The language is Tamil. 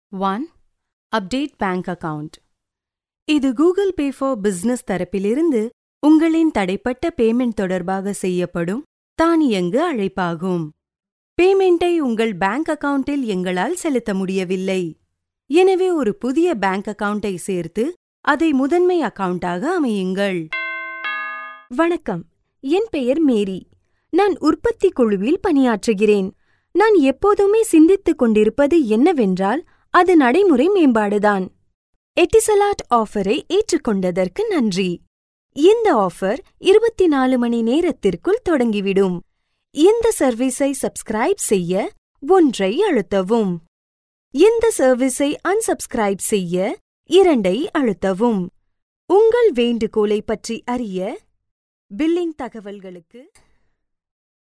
ஒன் அப்டேட் பேங்க் அக்கவுண்ட் இது கூகுள் பே ஃபார் பிசினஸ் தரப்பிலிருந்து உங்களின் தடைப்பட்ட பேமெண்ட் தொடர்பாக செய்யப்படும் தானியங்கு அழைப்பாகும் பேமெண்ட்டை உங்கள் பேங்க் அக்கவுண்டில் எங்களால் செலுத்த முடியவில்லை எனவே ஒரு புதிய பேங்க் அக்கவுண்டை சேர்த்து அதை முதன்மை அக்கவுண்டாக அமையுங்கள் வணக்கம் என் பெயர் மேரி நான் உற்பத்தி குழுவில் பணியாற்றுகிறேன் நான் எப்போதுமே சிந்தித்துக் கொண்டிருப்பது என்னவென்றால் அது நடைமுறை மேம்பாடுதான் எட்டிசலாட் ஆஃபரை ஏற்றுக்கொண்டதற்கு நன்றி இந்த ஆஃபர் இருபத்தி நாலு மணி நேரத்திற்குள் தொடங்கிவிடும் இந்த சர்வீஸை சப்ஸ்கிரைப் செய்ய ஒன்றை அழுத்தவும் இந்த சர்வீஸை அன்சப்ஸ்கிரைப் செய்ய இரண்டை அழுத்தவும் உங்கள் வேண்டுகோளை பற்றி அறிய பில்லிங் தகவல்களுக்கு